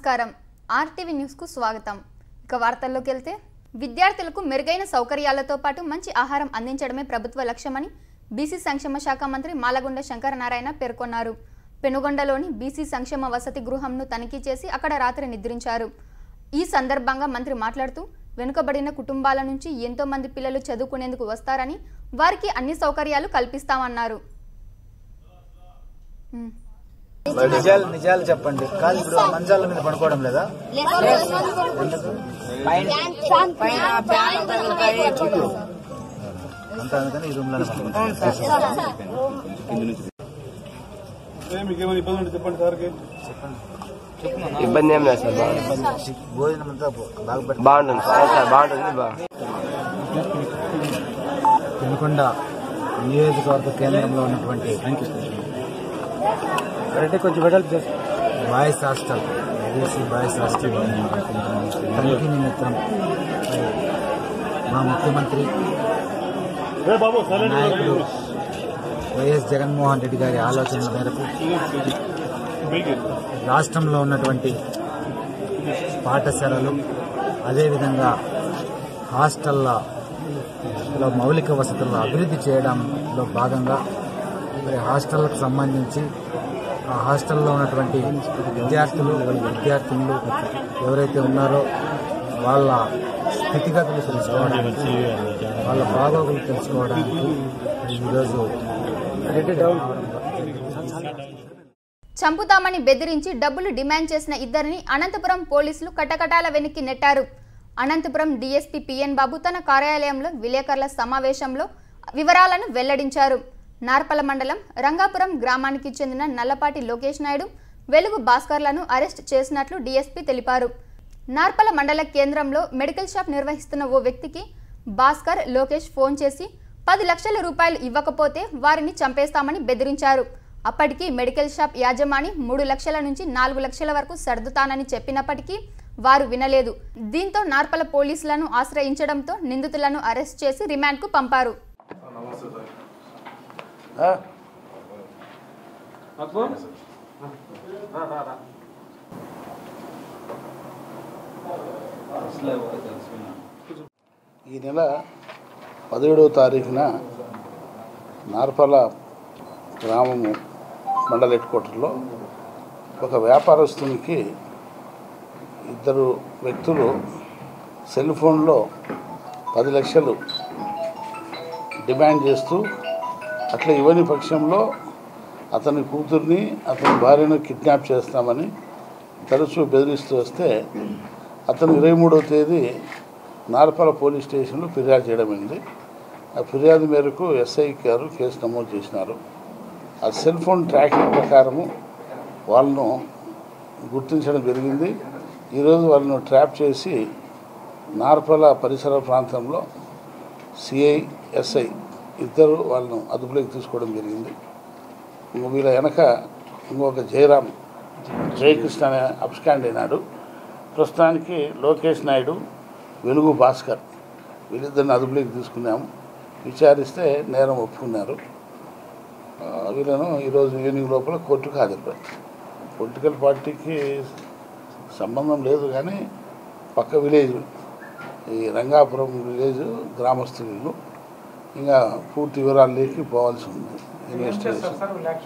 నమస్కారం ఆర్టీవీ న్యూస్కు స్వాగతం ఇక వార్తల్లోకి వెళ్తే విద్యార్థులకు మెరుగైన సౌకర్యాలతో పాటు మంచి ఆహారం అందించడమే ప్రభుత్వ లక్ష్యమని బీసీ సంక్షేమ శాఖ మంత్రి మాలగుండ శంకరనారాయణ పేర్కొన్నారు పెనుగొండలోని బీసీ సంక్షేమ వసతి గృహంను తనిఖీ చేసి అక్కడ రాత్రి నిద్రించారు ఈ సందర్భంగా మంత్రి మాట్లాడుతూ వెనుకబడిన కుటుంబాల నుంచి ఎంతో మంది పిల్లలు చదువుకునేందుకు వస్తారని వారికి అన్ని సౌకర్యాలు కల్పిస్తామన్నారు ఉమ్. నిజాలు నిజాలు చెప్పండి కాదు ఇప్పుడు ఆ మంచాల మీద పడుకోవడం లేదా అంతా అందుకని ఈ రూమ్ లోనే పడుకుంటాం మీకేమైనా ఇబ్బంది ఉంటే చెప్పండి సార్కి ఇబ్బంది ఏం లేదు సార్ బాగా- భోజనం అంతా బాగా పెట్టి బాగుంటుంది సార్ సార్ బాగుంటుంది బాగా తినకొండ నియోజకవర్గ కేంద్రంలో ఉన్నటువంటి అంటే కొంచెం వెడల్పు బాయ్స్ హాస్టల్ విదేశీ బాయ్స్ హాస్టల్ తనిఖీ నిమిత్తం మా ముఖ్యమంత్రి బాబు నాయకుడు వైఎస్ జగన్మోహన్ రెడ్డి గారి ఆలోచనల మేరకు రాష్ట్రంలో ఉన్నటువంటి పాఠశాలలు అదేవిధంగా హాస్టళ్లలో మౌలిక వసతులను అభివృద్ధి చేయడంలో భాగంగా మరి హాస్టళ్లకు సంబంధించి ఆ హాస్టల్లో ఉన్నటువంటి విద్యార్థులు విద్యార్థినులు ఎవరైతే ఉన్నారో వాళ్ళ స్థితిగతులు తెలుసుకోవడానికి వాళ్ళ బాగోగులు తెలుసుకోవడానికి ఈరోజు చంపుతామని బెదిరించి డబ్బులు డిమాండ్ చేసిన ఇద్దరిని అనంతపురం పోలీసులు కటకటాల వెనక్కి నెట్టారు అనంతపురం డీఎస్పీ పిఎన్ బాబు తన కార్యాలయంలో విలేకరుల సమావేశంలో వివరాలను వెల్లడించారు నార్పల మండలం రంగాపురం గ్రామానికి చెందిన నల్లపాటి లోకేష్ నాయుడు వెలుగు భాస్కర్లను అరెస్ట్ చేసినట్లు డీఎస్పీ తెలిపారు నార్పల మండల కేంద్రంలో మెడికల్ షాప్ నిర్వహిస్తున్న ఓ వ్యక్తికి భాస్కర్ లోకేష్ ఫోన్ చేసి పది లక్షల రూపాయలు ఇవ్వకపోతే వారిని చంపేస్తామని బెదిరించారు అప్పటికి మెడికల్ షాప్ యాజమాని మూడు లక్షల నుంచి నాలుగు లక్షల వరకు సర్దుతానని చెప్పినప్పటికీ వారు వినలేదు దీంతో నార్పల పోలీసులను ఆశ్రయించడంతో నిందితులను అరెస్ట్ చేసి రిమాండ్కు పంపారు ఈ నెల పదిహేడవ తారీఖున నార్పల గ్రామము మండల హెడ్ క్వార్టర్లో ఒక వ్యాపారస్తునికి ఇద్దరు వ్యక్తులు సెల్ ఫోన్లో పది లక్షలు డిమాండ్ చేస్తూ అట్లా ఇవ్వని పక్షంలో అతని కూతుర్ని అతని భార్యను కిడ్నాప్ చేస్తామని తరచూ బెదిరిస్తూ వస్తే అతను ఇరవై మూడవ తేదీ నార్పల పోలీస్ స్టేషన్లో ఫిర్యాదు చేయడం అయింది ఆ ఫిర్యాదు మేరకు ఎస్ఐ గారు కేసు నమోదు చేసినారు ఆ సెల్ ఫోన్ ట్రాకింగ్ ప్రకారము వాళ్ళను గుర్తించడం జరిగింది ఈరోజు వాళ్ళను ట్రాప్ చేసి నార్పల పరిసర ప్రాంతంలో సిఐ ఎస్ఐ ఇద్దరు వాళ్ళను అదుపులోకి తీసుకోవడం జరిగింది ఇంకో వీళ్ళ వెనక ఇంకొక జయరాం జయకృష్ణ అనే అబ్స్కాండ్ అయినాడు ప్రస్తుతానికి లోకేష్ నాయుడు వెలుగు భాస్కర్ వీళ్ళిద్దరిని అదుపులోకి తీసుకున్నాము విచారిస్తే నేరం ఒప్పుకున్నారు ఆ, వీళ్ళను ఈరోజు ఈవినింగ్ లోపల కోర్టుకు హాజరుపడతారు పొలిటికల్ పార్టీకి సంబంధం లేదు కానీ పక్క విలేజ్ ఈ రంగాపురం విలేజ్ గ్రామస్తులు ఇంకా పూర్తి వివరాల్లోకి పోవాల్సి ఉంది ఇన్వెస్టిగేషన్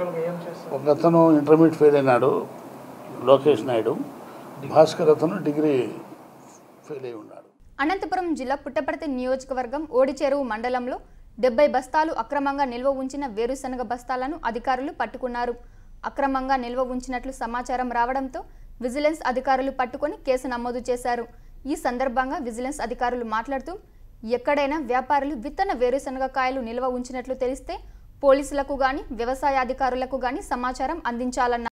ఒక అతను ఇంటర్మీడియట్ ఫెయిల్ అయినాడు లోకేష్ నాయుడు భాస్కర్ అతను డిగ్రీ ఫెయిల్ అయి ఉన్నాడు అనంతపురం జిల్లా పుట్టపర్తి నియోజకవర్గం ఓడిచెరువు మండలంలో డెబ్బై బస్తాలు అక్రమంగా నిల్వ ఉంచిన వేరుశనగ బస్తాలను అధికారులు పట్టుకున్నారు అక్రమంగా నిల్వ ఉంచినట్లు సమాచారం రావడంతో విజిలెన్స్ అధికారులు పట్టుకొని కేసు నమోదు చేశారు ఈ సందర్భంగా విజిలెన్స్ అధికారులు మాట్లాడుతూ ఎక్కడైనా వ్యాపారులు విత్తన వేరుశనగ కాయలు నిల్వ ఉంచినట్లు తెలిస్తే పోలీసులకు గాని వ్యవసాయ అధికారులకు గాని సమాచారం అందించాలన్నారు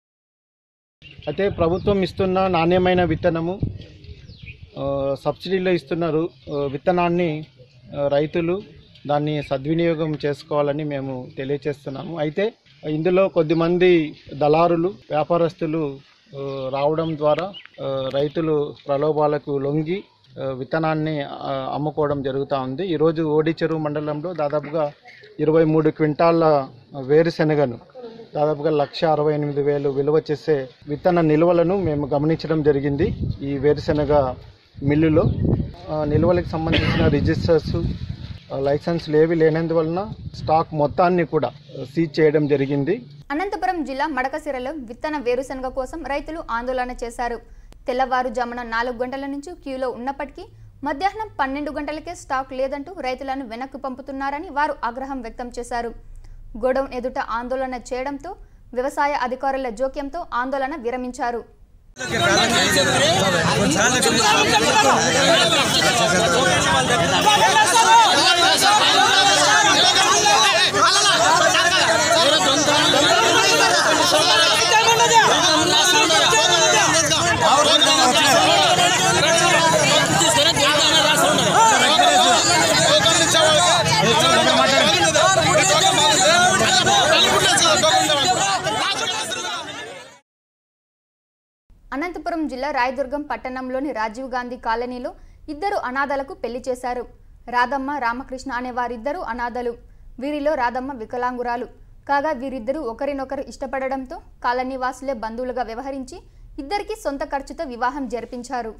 అయితే ప్రభుత్వం ఇస్తున్న నాణ్యమైన విత్తనము ఆ, సబ్సిడీలో ఇస్తున్నారు ఆ, విత్తనాన్ని ఆ, రైతులు దాన్ని సద్వినియోగం చేసుకోవాలని మేము తెలియచేస్తున్నాము అయితే ఇందులో కొద్దిమంది దళారులు వ్యాపారస్తులు ఆ, రావడం ద్వారా ఆ, రైతులు ప్రలోభాలకు లొంగి ఆ, విత్తనాన్ని ఆ, అమ్ముకోవడం జరుగుతూ ఉంది ఈరోజు ఓడిచెరువు మండలంలో దాదాపుగా ఇరవై మూడు క్వింటాళ్ళ వేరుశెనగను దాదాపుగా లక్ష అరవై ఎనిమిది వేలు విలువ చేసే విత్తన నిల్వలను మేము గమనించడం జరిగింది ఈ వేరుశెనగ మిల్లులో ఆ, నిల్వలకు సంబంధించిన రిజిస్టర్స్ ఆ, లైసెన్స్లు ఏవి లేనందువలన స్టాక్ మొత్తాన్ని కూడా సీజ్ చేయడం జరిగింది అనంతపురం జిల్లా మడకసిరలో విత్తన వేరుశనగ కోసం రైతులు ఆందోళన చేశారు తెల్లవారుజామున నాలుగు గంటల నుంచి క్యూలో ఉన్నప్పటికీ మధ్యాహ్నం పన్నెండు గంటలకే స్టాక్ లేదంటూ రైతులను వెనక్కు పంపుతున్నారని వారు ఆగ్రహం వ్యక్తం చేశారు గోడౌన్ ఎదుట ఆందోళన చేయడంతో వ్యవసాయ అధికారుల జోక్యంతో ఆందోళన విరమించారు అనంతపురం జిల్లా రాయదుర్గం పట్టణంలోని రాజీవ్ గాంధీ కాలనీలో ఇద్దరు అనాథలకు పెళ్లి చేశారు రాధమ్మ రామకృష్ణ అనే వారిద్దరూ అనాథలు వీరిలో రాధమ్మ వికలాంగురాలు కాగా వీరిద్దరూ ఒకరినొకరు ఇష్టపడడంతో కాలనీ వాసులే బంధువులుగా వ్యవహరించి ఇద్దరికి సొంత ఖర్చుతో వివాహం జరిపించారు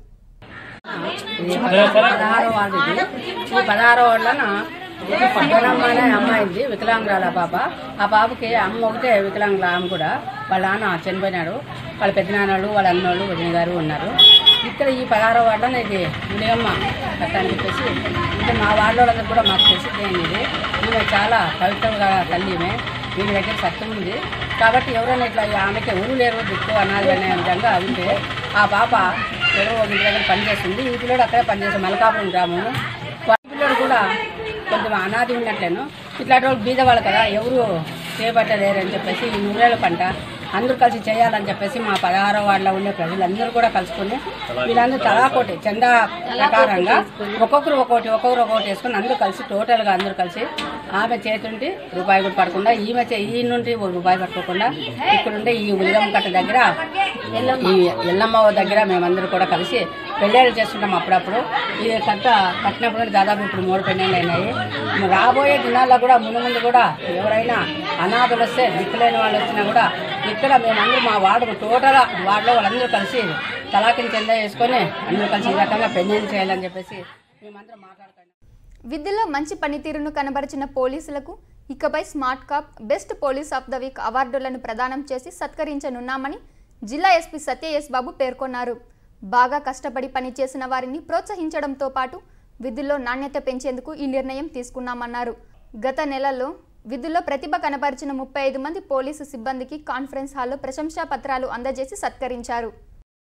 ఇది పదహారో వార్డుది ఈ పదహారో వాళ్ళన పట్టణమ్మ అనే అమ్మాయింది వికలాంగురాలు ఆ పాప ఆ పాపకి అమ్మ ఒకటే వికలాంగుల ఆమె కూడా వాళ్ళ నాన్న చనిపోయినాడు వాళ్ళ పెద్దనాన్నలు వాళ్ళ అన్నోళ్ళు వదిన గారు ఉన్నారు ఇక్కడ ఈ పదహారో వార్డున ఇది ఉదయమ్మ కట్ట అని చెప్పేసి అంటే మా వార్డు వాళ్ళందరూ కూడా మాకు తెలిసింది ఇది ఈమె చాలా పవిత్రంగా తల్లి ఈమె వీళ్ళ దగ్గర సత్యం ఉంది కాబట్టి ఎవరైనా ఇట్లా ఆమెకి ఊరు లేరు దిక్కు అనాలి అనే విధంగా ఉంటే ఆ పాప ఎవరో ఒక ఇంటి దగ్గర పనిచేస్తుంది ఈ పిల్లడు అక్కడే పనిచేస్తుంది మలకాపురం గ్రామము వాళ్ళ పిల్లడు కూడా కొంచెం అనాది ఉన్నట్లేను ఇట్లాంటి వాళ్ళు బీద వాళ్ళు కదా ఎవరు చేపట్టలేరు అని చెప్పేసి ఈ నూరేళ్ళ పంట అందరూ కలిసి చేయాలని చెప్పేసి మా పదహారో వార్డులో ఉండే ప్రజలందరూ కూడా కలుసుకుని వీళ్ళందరూ తలాకోటి చందా ప్రకారంగా ఒక్కొక్కరు ఒక్కొక్కటి ఒక్కొక్కరు ఒక్కొక్కటి వేసుకుని అందరూ కలిసి టోటల్గా అందరూ కలిసి ఆమె చేతుంటే రూపాయి కూడా పడకుండా ఈమె చే- ఈ నుండి ఒక రూపాయి పట్టుకోకుండా ఇక్కడుండే ఈ ఉలిగమ్మ కట్ట దగ్గర ఈ ఎల్లమ్మ దగ్గర మేమందరూ కూడా కలిసి పెళ్ళిళ్ళు చేస్తుంటాం అప్పుడప్పుడు ఈ కట్ట కట్టినప్పుడు నుండి దాదాపు ఇప్పుడు మూడు పెళ్ళిళ్ళు అయినాయి మరి రాబోయే దినాల్లో కూడా ముందు ముందు కూడా ఎవరైనా అనాథలు వస్తే దిక్కులేని వాళ్ళు వచ్చినా కూడా ఇక్కడ మేమందరూ మా వార్డు టోటల్ వార్డులో వాళ్ళందరూ కలిసి తలాకిని చెంద వేసుకొని అందరూ కలిసి ఈ రకంగా పెళ్ళిళ్ళు చేయాలని చెప్పేసి మేమందరం మాట్లాడుకుంటాం విద్యలో మంచి పనితీరును కనబరిచిన పోలీసులకు ఇకపై smart cop best police of the week అవార్డులను ప్రదానం చేసి సత్కరించనున్నామని జిల్లా ఎస్పీ సత్య ఎస్ బాబు పేర్కొన్నారు బాగా కష్టపడి పనిచేసిన వారిని ప్రోత్సహించడంతో పాటు విధుల్లో నాణ్యత పెంచేందుకు ఈ నిర్ణయం తీసుకున్నామన్నారు గత నెలలో విధుల్లో ప్రతిభ కనబరిచిన ముప్పై ఐదు మంది పోలీసు సిబ్బందికి కాన్ఫరెన్స్ హాల్లో ప్రశంసా పత్రాలు అందజేసి సత్కరించారు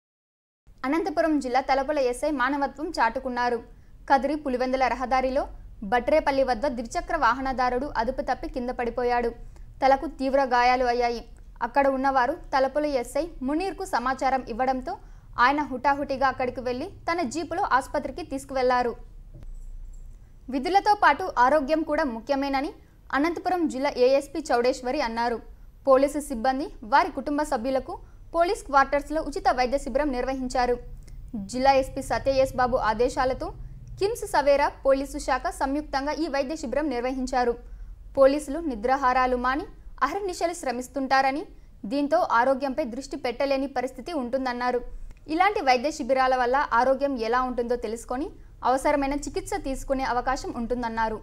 అనంతపురం జిల్లా తలపల ఎస్ఐ మానవత్వం చాటుకున్నారు కదిరి పులివెందుల రహదారిలో బట్రేపల్లి వద్ద ద్విచక్ర వాహనదారుడు అదుపు తప్పి కింద పడిపోయాడు తలకు తీవ్ర గాయాలు అయ్యాయి అక్కడ ఉన్నవారు తలపుల ఎస్ఐ మునీర్కు సమాచారం ఇవ్వడంతో ఆయన హుటాహుటిగా అక్కడికి వెళ్లి తన జీపులో ఆసుపత్రికి తీసుకువెళ్లారు విధులతో పాటు ఆరోగ్యం కూడా ముఖ్యమేనని అనంతపురం జిల్లా ఏఎస్పీ చౌడేశ్వరి అన్నారు పోలీసు సిబ్బంది వారి కుటుంబ సభ్యులకు పోలీస్ క్వార్టర్స్లో ఉచిత వైద్య శిబిరం నిర్వహించారు జిల్లా ఎస్పీ సత్య ఎస్ బాబు ఆదేశాలతో కిమ్స్ సవేరా పోలీసు శాఖ సంయుక్తంగా ఈ వైద్య శిబిరం నిర్వహించారు పోలీసులు నిద్రాహారాలు మాని అహర్నిశలు శ్రమిస్తుంటారని దీంతో ఆరోగ్యంపై దృష్టి పెట్టలేని పరిస్థితి ఉంటుందన్నారు ఇలాంటి వైద్య శిబిరాల వల్ల ఆరోగ్యం ఎలా ఉంటుందో తెలుసుకొని అవసరమైన చికిత్స తీసుకునే అవకాశం ఉంటుందన్నారు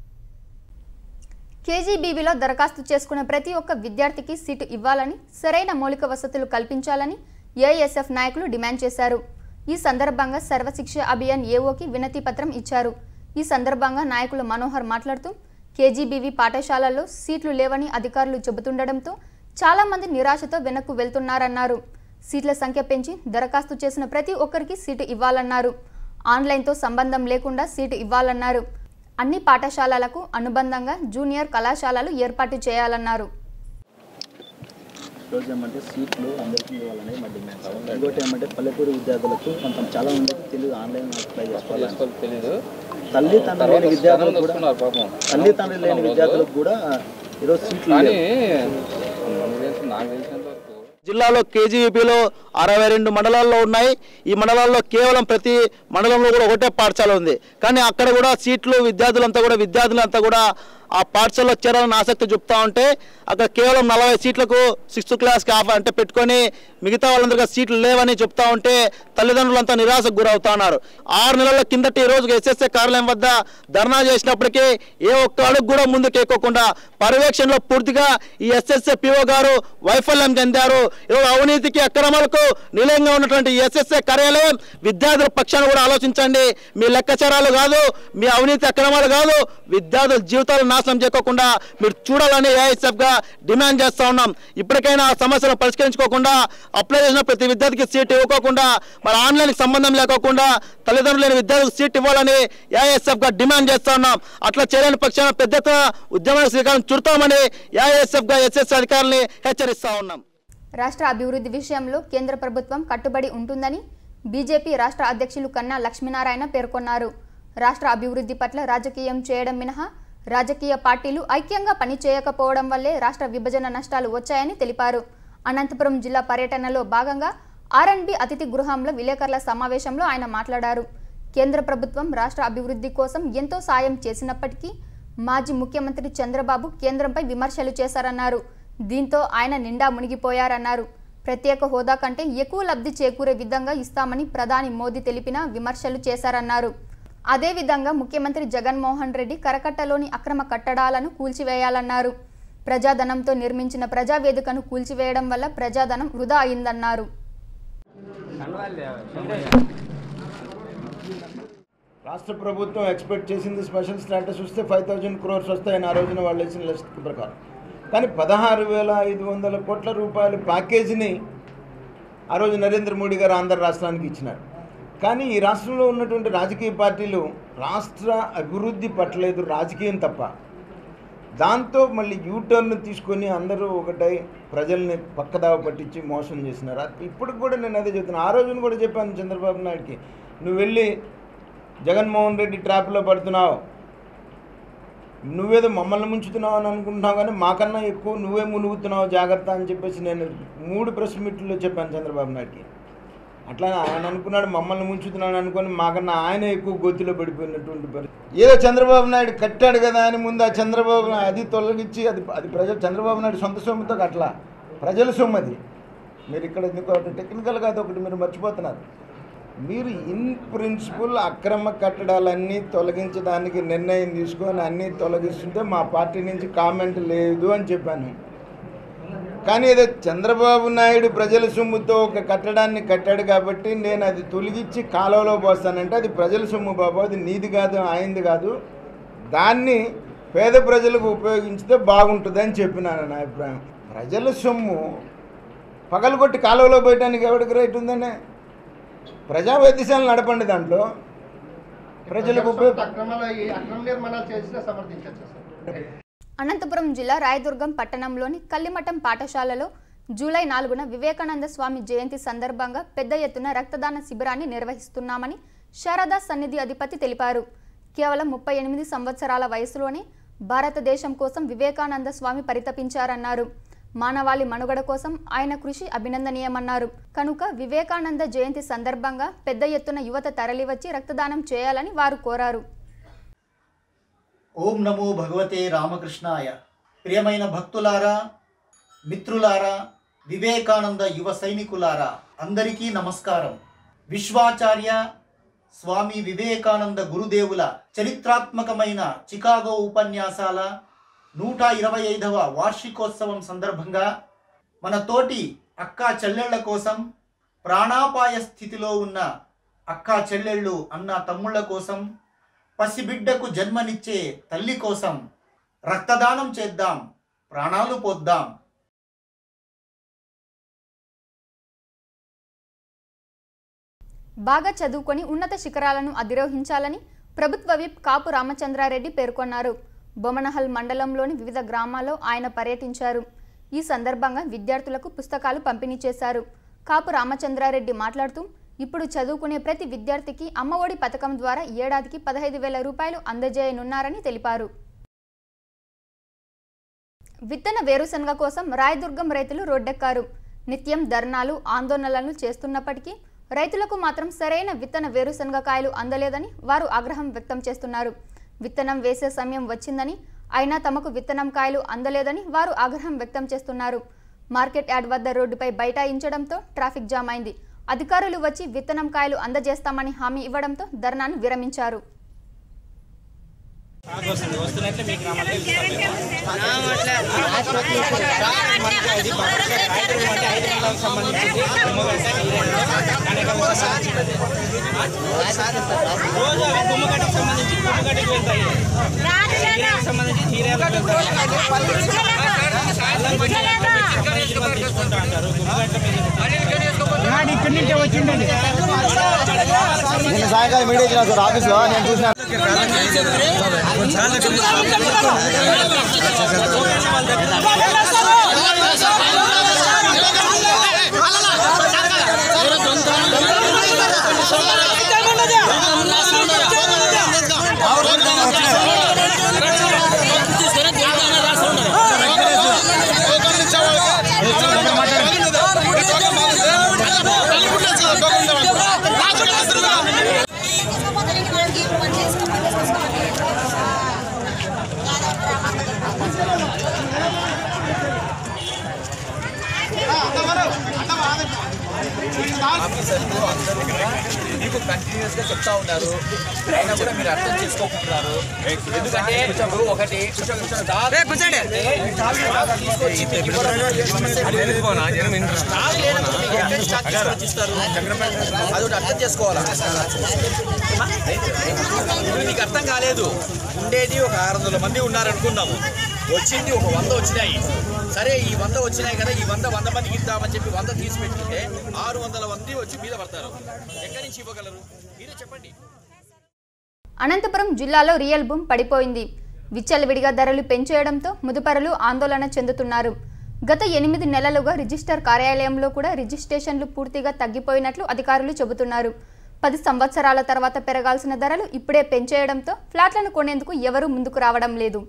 కేజీబీవీలో దరఖాస్తు చేసుకున్న ప్రతి ఒక్క విద్యార్థికి సీటు ఇవ్వాలని సరైన మౌలిక వసతులు కల్పించాలని ఏఎస్ఎఫ్ నాయకులు డిమాండ్ చేశారు ఈ సందర్భంగా సర్వశిక్ష అభియాన్ ఏఓకి వినతి పత్రం ఇచ్చారు ఈ సందర్భంగా నాయకులు మనోహర్ మాట్లాడుతూ కేజీబీవీ పాఠశాలల్లో సీట్లు లేవని అధికారులు చెబుతుండటంతో చాలా మంది నిరాశతో వెనక్కు వెళ్తున్నారన్నారు సీట్ల సంఖ్య పెంచి దరఖాస్తు చేసిన ప్రతి ఒక్కరికి సీటు ఇవ్వాలన్నారు ఆన్లైన్తో సంబంధం లేకుండా సీటు ఇవ్వాలన్నారు అన్ని పాఠశాలలకు అనుబంధంగా జూనియర్ కళాశాలలు ఏర్పాటు చేయాలన్నారు రోజు ఏమంటే సీట్లు అందరికీ ఇవ్వాలనేది మా డిమాండ్ ఇంకోటి ఏమంటే పల్లెటూరు విద్యార్థులకు కొంత చాలా మందికి తెలియదు ఆన్లైన్ అప్లై చేసుకోవాలి తెలీదు తల్లి తండ్రి లేని విద్యార్థులకు కూడా తల్లి తండ్రి లేని విద్యార్థులకు కూడా ఈరోజు సీట్లు లేవు. నాకు తెలిసినంత వరకు జిల్లాలో కేజీఈపీలో అరవై రెండు మండలాల్లో ఉన్నాయి ఈ మండలాల్లో కేవలం ప్రతి మండలంలో కూడా ఒకటే పాఠశాల ఉంది కానీ అక్కడ కూడా సీట్లు విద్యార్థులంతా కూడా విద్యార్థులంతా కూడా ఆ పాఠశాలలో చేరాలని ఆసక్తి చూపుతా ఉంటే అక్కడ కేవలం నలభై సీట్లకు సిక్స్త్ క్లాస్కి ఆఫ్ అంటే పెట్టుకొని మిగతా వాళ్ళందరికీ సీట్లు లేవని చెప్తా ఉంటే తల్లిదండ్రులంతా నిరాశకు గురవుతా ఉన్నారు ఆరు నెలల కిందటి ఈ రోజు ఎస్ఎస్ఏ కార్యాలయం వద్ద ధర్నా చేసినప్పటికీ ఏ ఒక్క అడుగు కూడా ముందుకు ఎక్కకుండా పర్యవేక్షణలో పూర్తిగా ఈ ఎస్ఎస్ఏ పిఓ గారు వైఫల్యం చెందారు ఈరోజు అవినీతికి అక్రమాలకు నిలయంగా ఉన్నటువంటి ఎస్ఎస్ఏ కార్యాలయం విద్యార్థుల పక్షాన్ని కూడా ఆలోచించండి మీ లెక్కచారాలు కాదు మీ అవినీతి అక్రమాలు కాదు విద్యార్థుల జీవితాలు నాశనం చేయకోకుండా మీరు చూడాలని ఏఐఎస్ఎఫ్ గా డిమాండ్ చేస్తా ఉన్నాం ఇప్పటికైనా ఆ సమస్యను పరిష్కరించుకోకుండా అప్లై చేసిన ప్రతి విద్యార్థికి సీట్ ఇవ్వకోకుండా మరి ఆన్లైన్ సంబంధం లేకోకుండా తల్లిదండ్రులు లేని విద్యార్థులకు సీట్ ఇవ్వాలని ఏఐఎస్ఎఫ్ గా డిమాండ్ చేస్తా ఉన్నాం అట్లా చేయలేని పక్షాన పెద్ద ఎత్తున ఉద్యమ శ్రీకారం చుడతామని ఏఐఎస్ఎఫ్ గా ఎస్ఎస్ అధికారుల్ని హెచ్చరిస్తా ఉన్నాం రాష్ట్ర అభివృద్ధి విషయంలో కేంద్ర ప్రభుత్వం కట్టుబడి ఉంటుందని బీజేపీ రాష్ట్ర అధ్యక్షులు కన్నా లక్ష్మీనారాయణ పేర్కొన్నారు రాష్ట్ర అభివృద్ధి పట్ల రాజకీయం చేయడం మినహా రాజకీయ పార్టీలు ఐక్యంగా పనిచేయకపోవడం వల్లే రాష్ట్ర విభజన నష్టాలు వచ్చాయని తెలిపారు అనంతపురం జిల్లా పర్యటనలో భాగంగా ఆర్ఎన్బి అతిథి గృహంలో విలేకరుల సమావేశంలో ఆయన మాట్లాడారు కేంద్ర ప్రభుత్వం రాష్ట్ర అభివృద్ధి కోసం ఎంతో సాయం చేసినప్పటికీ మాజీ ముఖ్యమంత్రి చంద్రబాబు కేంద్రంపై విమర్శలు చేశారన్నారు దీంతో ఆయన నిండా మునిగిపోయారన్నారు ప్రత్యేక హోదా కంటే ఎక్కువ లబ్ధి చేకూరే విధంగా ఇస్తామని ప్రధాని మోదీ తెలిపిన విమర్శలు చేశారన్నారు అదేవిధంగా ముఖ్యమంత్రి జగన్మోహన్ రెడ్డి కరకట్టలోని అక్రమ కట్టడాలను కూల్చివేయాలన్నారు ప్రజాధనంతో నిర్మించిన ప్రజావేదికను కూల్చివేయడం వల్ల ప్రజాధనం వృధా అయిందన్నారు రాష్ట్ర ప్రభుత్వం ఎక్స్పెక్ట్ చేసింది స్పెషల్ స్టేటస్ వస్తే ఫైవ్ థౌజండ్ క్రోర్స్ వస్తాయని ఆ రోజున వాళ్ళు వేసిన లిస్ట్ ప్రకారం కానీ పదహారు వేల ఐదు వందల కోట్ల రూపాయల ప్యాకేజీని ఆ రోజు నరేంద్ర మోడీ గారు ఆంధ్ర రాష్ట్రానికి ఇచ్చినారు కానీ ఈ రాష్ట్రంలో ఉన్నటువంటి రాజకీయ పార్టీలు రాష్ట్ర అభివృద్ధి పట్టలేదు రాజకీయం తప్ప దాంతో మళ్ళీ యూటర్న్ తీసుకొని అందరూ ఒకటై ప్రజల్ని పక్కదావ పట్టించి మోసం చేసినారు అది ఇప్పటికి కూడా నేను అదే చెప్తున్నాను ఆ రోజున కూడా చెప్పాను చంద్రబాబు నాయుడుకి నువ్వు వెళ్ళి జగన్మోహన్ రెడ్డి ట్రాప్లో పడుతున్నావు నువ్వేదో మమ్మల్ని ముంచుతున్నావు అని అనుకుంటున్నావు కానీ మాకన్నా ఎక్కువ నువ్వే మునుగుతున్నావు జాగ్రత్త అని చెప్పేసి నేను మూడు ప్రెస్ మీట్లో చెప్పాను చంద్రబాబు నాయుడుకి అట్లా ఆయన అనుకున్నాడు మమ్మల్ని ముంచుతున్నాడు అనుకొని మాకన్నా ఆయన ఎక్కువ గొత్తిలో పడిపోయినటువంటి పరిస్థితి ఏదో చంద్రబాబు నాయుడు కట్టాడు కదా అని ముందు ఆ చంద్రబాబు నా- అది తొలగించి అది అది ప్రజలు చంద్రబాబు నాయుడు సొంత సొమ్ముతో కట్టలా ప్రజల సొమ్ము అది మీరు ఇక్కడ ఎందుకు ఒకటి టెక్నికల్గా అది ఒకటి మీరు మర్చిపోతున్నారు మీరు ఇన్ ప్రిన్సిపల్ అక్రమ కట్టడాలన్నీ తొలగించడానికి నిర్ణయం తీసుకొని అన్నీ తొలగిస్తుంటే మా పార్టీ నుంచి కామెంట్ లేదు అని చెప్పాను కానీ ఏదో చంద్రబాబు నాయుడు ప్రజల సొమ్ముతో ఒక కట్టడాన్ని కట్టాడు కాబట్టి నేను అది తొలగించి కాలువలో పోస్తానంటే అది ప్రజల సొమ్ము బాబు అది నీది కాదు ఆయనది కాదు దాన్ని పేద ప్రజలకు ఉపయోగించితే బాగుంటుంది అని చెప్పినాను నా అభిప్రాయం ప్రజల సొమ్ము పగలగొట్టి కాలువలో పోయటానికి ఎవరికి రైట్ ఉందండి ప్రజా వైద్యశాలను నడపండి దాంట్లో ప్రజలకు ఉపయోగ అనంతపురం జిల్లా రాయదుర్గం పట్టణంలోని కల్లిమఠం పాఠశాలలో జూలై నాలుగున వివేకానంద స్వామి జయంతి సందర్భంగా పెద్ద ఎత్తున రక్తదాన శిబిరాన్ని నిర్వహిస్తున్నామని శారదా సన్నిధి అధిపతి తెలిపారు కేవలం ముప్పై ఎనిమిది సంవత్సరాల వయసులోనే భారతదేశం కోసం వివేకానంద స్వామి పరితపించారన్నారు మానవాళి మనుగడ కోసం ఆయన కృషి అభినందనీయమన్నారు కనుక వివేకానంద జయంతి సందర్భంగా పెద్ద ఎత్తున యువత తరలివచ్చి రక్తదానం చేయాలని వారు కోరారు ఓం నమో భగవతే రామకృష్ణాయ ప్రియమైన భక్తులారా మిత్రులారా వివేకానంద యువ సైనికులారా అందరికీ నమస్కారం విశ్వాచార్య స్వామి వివేకానంద గురుదేవుల చరిత్రాత్మకమైన చికాగో ఉపన్యాసాల నూట ఇరవై ఐదవ వార్షికోత్సవం సందర్భంగా మన తోటి అక్కా చెల్లెళ్ల కోసం ప్రాణాపాయ స్థితిలో ఉన్న అక్కా చెల్లెళ్ళు అన్న తమ్ముళ్ళ కోసం పసిబిడ్డకు జన్మనిచ్చే తల్లి కోసం రక్తదానం చేద్దాం ప్రాణాలు పోద్దాం బాగా చదువుకొని ఉన్నత శిఖరాలను అధిరోహించాలని ప్రభుత్వ విప్ కాపు రామచంద్రారెడ్డి పేర్కొన్నారు బొమనహల్ మండలంలోని వివిధ గ్రామాల్లో ఆయన పర్యటించారు ఈ సందర్భంగా విద్యార్థులకు పుస్తకాలు పంపిణీ చేశారు కాపు రామచంద్రారెడ్డి మాట్లాడుతూ ఇప్పుడు చదువుకునే ప్రతి విద్యార్థికి అమ్మఒడి పథకం ద్వారా ఏడాదికి పదహైదు వేల రూపాయలు అందజేయనున్నారని తెలిపారు విత్తన వేరుశనగ కోసం రాయదుర్గం రైతులు రోడ్డెక్కారు నిత్యం ధర్నాలు ఆందోళనలు చేస్తున్నప్పటికీ రైతులకు మాత్రం సరైన విత్తన వేరుశనగ కాయలు అందలేదని వారు ఆగ్రహం వ్యక్తం చేస్తున్నారు విత్తనం వేసే సమయం వచ్చిందని అయినా తమకు విత్తనం కాయలు అందలేదని వారు ఆగ్రహం వ్యక్తం చేస్తున్నారు మార్కెట్ యార్డ్ వద్ద రోడ్డుపై బైఠాయించడంతో ట్రాఫిక్ జామ్ అయింది అధికారులు వచ్చి విత్తనం కాయలు అందజేస్తామని హామీ ఇవ్వడంతో ధర్నాను విరమించారు నేను సాయంకాలం మీడియా ఇచ్చిన సార్ ఆఫీస్లో నేను చూసిన ఆఫీసర్లు అందరూ కూడా మీకు కంటిన్యూస్ గా చెప్తా ఉన్నారు అయినా కూడా మీరు అర్థం చేసుకోకుంటున్నారు ఎందుకంటే ఇప్పుడు ఒకటి స్టాక్ అంటే స్టాక్ తీసుకొచ్చి మీకు ఇవ్వడం స్టాక్ లేనప్పుడు మీకు ఎక్కడ స్టాక్ తీసుకొచ్చి ఇస్తారు అది ఒకటి అర్థం చేసుకోవాలా ఇప్పుడు మీకు అర్థం కాలేదు ఉండేది ఒక ఆరు వందల మంది ఉన్నారనుకుందాము వచ్చింది ఒక వంద వచ్చినాయి సరే ఈ వంద వచ్చినాయి కదా ఈ వంద వంద మందికి ఇద్దామని చెప్పి వంద తీసి పెట్టుకుంటే ఆరు వందల మంది వచ్చి మీద పడతారు ఎక్కడి నుంచి ఇవ్వగలరు మీరే చెప్పండి అనంతపురం జిల్లాలో రియల్ బూమ్ పడిపోయింది విచ్చలవిడిగా ధరలు పెంచేయడంతో ముదుపరులు ఆందోళన చెందుతున్నారు గత ఎనిమిది నెలలుగా రిజిస్టర్ కార్యాలయంలో కూడా రిజిస్ట్రేషన్లు పూర్తిగా తగ్గిపోయినట్లు అధికారులు చెబుతున్నారు పది సంవత్సరాల తర్వాత పెరగాల్సిన ధరలు ఇప్పుడే పెంచేయడంతో ఫ్లాట్లను కొనేందుకు ఎవరూ ముందుకు రావడం లేదు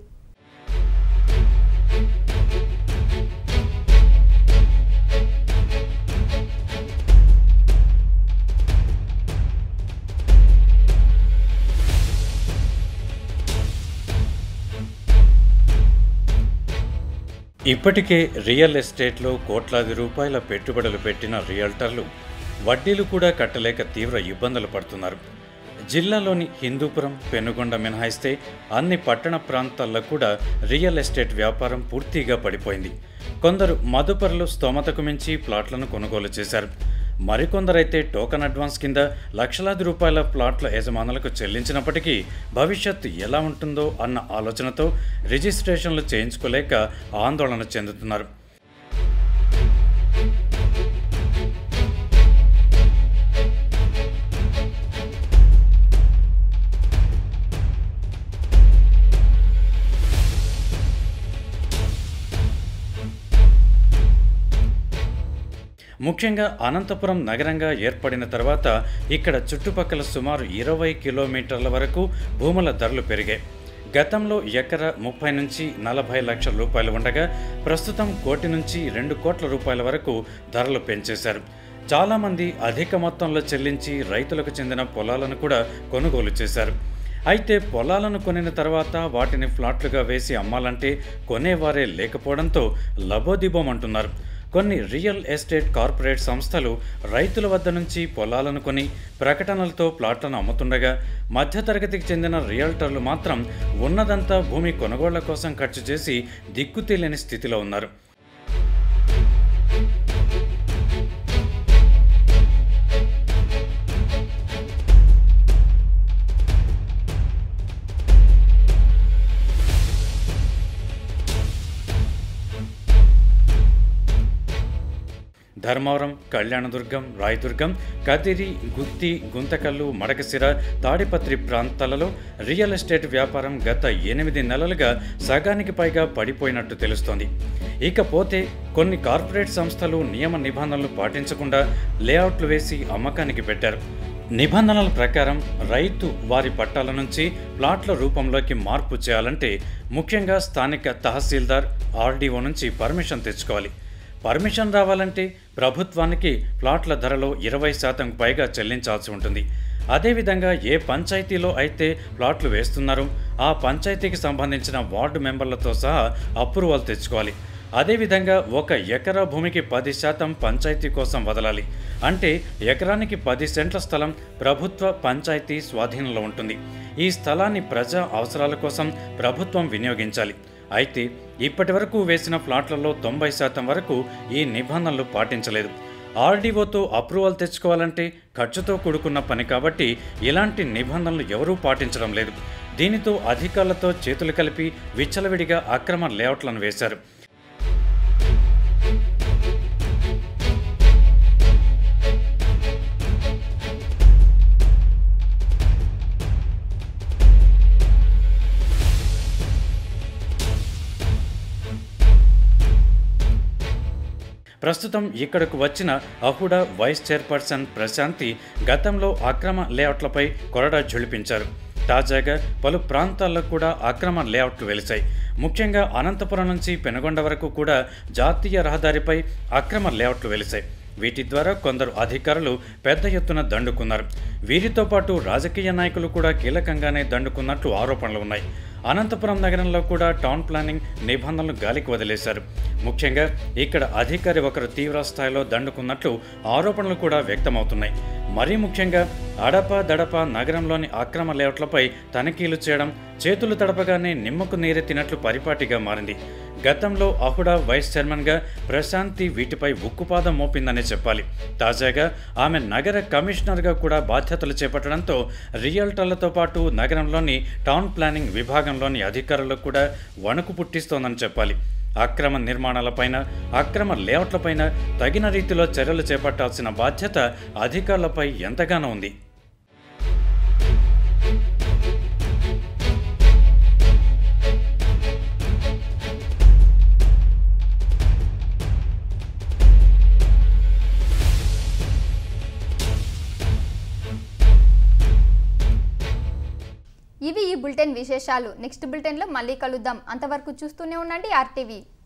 ఇప్పటికే రియల్ ఎస్టేట్లో కోట్లాది రూపాయల పెట్టుబడులు పెట్టిన రియల్టర్లు వడ్డీలు కూడా కట్టలేక తీవ్ర ఇబ్బందులు పడుతున్నారు జిల్లాలోని హిందూపురం పెనుగొండ మినహాయిస్తే అన్ని పట్టణ ప్రాంతాల్లో కూడా రియల్ ఎస్టేట్ వ్యాపారం పూర్తిగా పడిపోయింది కొందరు మదుపరులు స్తోమతకు మించి ప్లాట్లను కొనుగోలు చేశారు మరికొందరైతే టోకన్ అడ్వాన్స్ కింద లక్షలాది రూపాయల ప్లాట్ల యజమానులకు చెల్లించినప్పటికీ భవిష్యత్తు ఎలా ఉంటుందో అన్న ఆలోచనతో రిజిస్ట్రేషన్లు చేయించుకోలేక ఆందోళన చెందుతున్నారు ముఖ్యంగా అనంతపురం నగరంగా ఏర్పడిన తర్వాత ఇక్కడ చుట్టుపక్కల సుమారు ఇరవై కిలోమీటర్ల వరకు భూముల ధరలు పెరిగాయి గతంలో ఎకర ముప్పై నుంచి నలభై లక్షల రూపాయలు ఉండగా ప్రస్తుతం కోటి నుంచి రెండు కోట్ల రూపాయల వరకు ధరలు పెంచేశారు చాలామంది అధిక మొత్తంలో చెల్లించి రైతులకు చెందిన పొలాలను కూడా కొనుగోలు చేశారు అయితే పొలాలను కొనిన తర్వాత వాటిని ఫ్లాట్లుగా వేసి అమ్మాలంటే కొనేవారే లేకపోవడంతో లబోదిబోమంటున్నారు కొన్ని రియల్ ఎస్టేట్ కార్పొరేట్ సంస్థలు రైతుల వద్ద నుంచి పొలాలను కొని ప్రకటనలతో ప్లాట్లను అమ్ముతుండగా మధ్యతరగతికి చెందిన రియల్టర్లు మాత్రం ఉన్నదంతా భూమి కొనుగోళ్ల కోసం ఖర్చు చేసి దిక్కుతేలేని స్థితిలో ఉన్నారు ధర్మవరం కళ్యాణదుర్గం రాయదుర్గం కదిరి గుత్తి గుంతకల్లు మడకసిర తాడిపత్రి ప్రాంతాలలో రియల్ ఎస్టేట్ వ్యాపారం గత ఎనిమిది నెలలుగా సగానికి పైగా పడిపోయినట్టు తెలుస్తోంది ఇకపోతే కొన్ని కార్పొరేట్ సంస్థలు నియమ నిబంధనలు పాటించకుండా లేఅవుట్లు వేసి అమ్మకానికి పెట్టారు నిబంధనల ప్రకారం రైతు వారి పట్టాల నుంచి ప్లాట్ల రూపంలోకి మార్పు చేయాలంటే ముఖ్యంగా స్థానిక తహసీల్దార్ ఆర్డీఓ నుంచి పర్మిషన్ తెచ్చుకోవాలి పర్మిషన్ రావాలంటే ప్రభుత్వానికి ప్లాట్ల ధరలో ఇరవై శాతం పైగా చెల్లించాల్సి ఉంటుంది అదేవిధంగా ఏ పంచాయతీలో అయితే ప్లాట్లు వేస్తున్నారో ఆ పంచాయతీకి సంబంధించిన వార్డు మెంబర్లతో సహా అప్రూవల్ తెచ్చుకోవాలి అదేవిధంగా ఒక ఎకరా భూమికి పది శాతం పంచాయతీ కోసం వదలాలి అంటే ఎకరానికి పది సెంట్ల స్థలం ప్రభుత్వ పంచాయతీ స్వాధీనంలో ఉంటుంది ఈ స్థలాన్ని ప్రజా అవసరాల కోసం ప్రభుత్వం వినియోగించాలి అయితే ఇప్పటి వరకు వేసిన ఫ్లాట్లలో తొంభై శాతం వరకు ఈ నిబంధనలు పాటించలేదు ఆర్డీఓతో అప్రూవల్ తెచ్చుకోవాలంటే ఖర్చుతో కూడుకున్న పని కాబట్టి ఇలాంటి నిబంధనలు ఎవరూ పాటించడం లేదు దీనితో అధికారులతో చేతులు కలిపి విచ్చలవిడిగా అక్రమ లేఅవుట్లను వేశారు ప్రస్తుతం ఇక్కడకు వచ్చిన అహుడా వైస్ చైర్పర్సన్ ప్రశాంతి గతంలో అక్రమ లేఅవుట్లపై కొరడా ఝుళిపించారు తాజాగా పలు ప్రాంతాల్లో కూడా అక్రమ లేఅవుట్లు వెలిశాయి ముఖ్యంగా అనంతపురం నుంచి పెనుగొండ వరకు కూడా జాతీయ రహదారిపై అక్రమ లేఅవుట్లు వెలిశాయి వీటి ద్వారా కొందరు అధికారులు పెద్ద ఎత్తున దండుకున్నారు వీరితో పాటు రాజకీయ నాయకులు కూడా కీలకంగానే దండుకున్నట్లు ఆరోపణలు ఉన్నాయి అనంతపురం నగరంలో కూడా టౌన్ ప్లానింగ్ నిబంధనలు గాలికి వదిలేశారు ముఖ్యంగా ఇక్కడ అధికారి ఒకరు తీవ్ర స్థాయిలో దండుకున్నట్లు ఆరోపణలు కూడా వ్యక్తమవుతున్నాయి మరీ ముఖ్యంగా అడప దడప నగరంలోని అక్రమ లేఅవుట్లపై తనిఖీలు చేయడం చేతులు తడపగానే నిమ్మకు నీరెత్తినట్లు పరిపాటిగా మారింది గతంలో అహుడా వైస్ చైర్మన్గా ప్రశాంతి వీటిపై ఉక్కుపాదం మోపిందనే చెప్పాలి తాజాగా ఆమె నగర కమిషనర్గా కూడా బాధ్యతలు చేపట్టడంతో రియల్టర్లతో పాటు నగరంలోని టౌన్ ప్లానింగ్ విభాగంలోని అధికారులకు కూడా వణుకు పుట్టిస్తోందని చెప్పాలి అక్రమ నిర్మాణాలపైన అక్రమ లేఅవుట్లపైన తగిన రీతిలో చర్యలు చేపట్టాల్సిన బాధ్యత అధికారులపై ఎంతగానో ఉంది ఇవి ఈ బులెటిన్ విశేషాలు నెక్స్ట్ బులెటిన్లో మళ్ళీ కలుద్దాం అంతవరకు చూస్తూనే ఉండండి ఆర్టీవీ